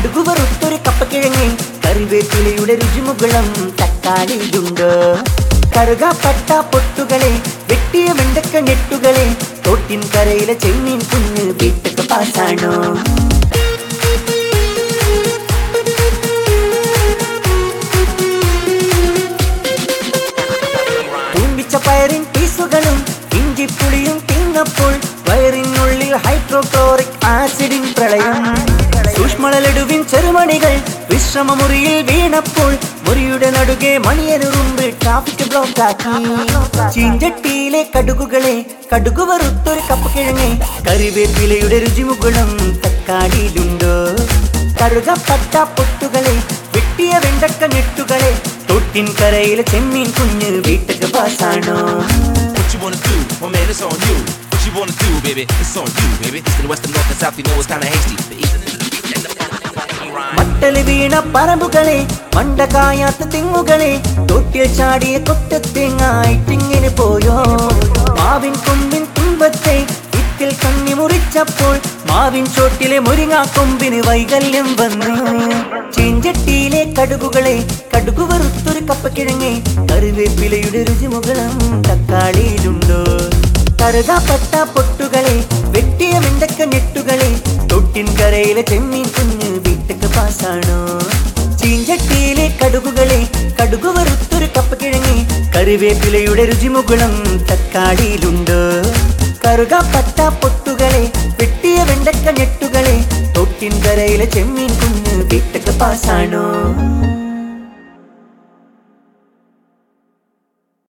കടുകു വറുത്തൊരു കപ്പക്കിഴങ്ങി കറിവേപ്പിലയുടെ രുചിമുകളം തക്കാളിയുണ്ട് കറുകാപ്പട്ട പൊട്ടുകളെ വെട്ടിയ വെണ്ടക്ക ഞെട്ടുകളെ തോട്ടിൻ കരയിലെ ചെമ്മീൻ കുഞ്ഞ് വീട്ടൊക്കെ പാസാണോ തൂമ്പിച്ച പയറിൻ പീസുകളും ഇഞ്ചിപ്പുളിയും തിന്നപ്പോൾ വയറിനുള്ളിൽ ഹൈഡ്രോക്ലോറിക് ആസിഡിൻ പ്രളയം സൂക്ഷ്മളലെടുവിൻ ചെറുമണികൾ വിശ്രമമുറിയിൽ വീണപ്പോൾ മുറിയുടെ നടുകെ മണിയനുറുമ്പ് ട്രാഫിക് ബ്ലോക്ക് ആക്കി ചീഞ്ചട്ടിയിലെ കടുകുകളെ കടുകു വറുത്തൊരു കപ്പക്കിഴങ്ങ് കറിവേപ്പിലയുടെ രുചിമുകുളം തക്കാളിയിലുണ്ടോ കറുകപ്പട്ട പൊട്ടുകളെ വെട്ടിയ വെണ്ടക്ക ഞെട്ടുകളെ തൊട്ടിൻ കരയിലെ ചെമ്മീൻ കുഞ്ഞ് വീട്ടക്ക് പാസാണോ What you wanna do? My man, it's on you. What you wanna do, baby? It's on you, baby. East and west and north and south, you know it's kinda hasty. The east and the beat and the rhyme. മട്ടല് വീണ പറമ്പുകളെ മണ്ടകായാത്ത തെങ്ങുകളെ തൊട്ടിൽ ചാടിയ കൊട്ടത്തെങ്ങായിട്ടിങ്ങനെ പോയോ മാവിൻ കൊമ്പിൻ തുമ്പത്തെ വിത്തിൽ കണ്ണി മുറിച്ചപ്പോൾ മാവിൻ ചോട്ടിലെ മുരിങ്ങാ കൊമ്പിന് വൈകല്യം വന്നു ചീഞ്ചട്ടിയിലെ കടുകുകളെ കടുകു വറുത്തൊരു കപ്പക്കിഴങ്ങെ കറിവേപ്പിലയുടെ രുചിമുകളം തക്കാളിയിലുണ്ടോ കറുകാപ്പട്ട പൊട്ടുകളെ വെട്ടിയ വെണ്ടക്ക ഞെട്ടുകളെ തൊട്ടിൻ കരയിലെ ചെമ്മീൻ കുഞ്ഞ് വീട്ടക്ക് പാസാണോ ചീഞ്ചട്ടിയിലെ കടുകുകളെ കടുകു വറുത്തൊരു കപ്പക്കിഴങ്ങി കറിവേപ്പിലയുടെ രുചിമുകുളം തക്കാളിയിലുണ്ട് കറുകാപ്പട്ട പൊട്ടുകളെ വെട്ടിയ വെണ്ടക്ക ഞെട്ടുകളെ തൊട്ടിൻ കരയിലെ ചെമ്മീൻ കുഞ്ഞ് വീട്ടക്ക് പാസാണോ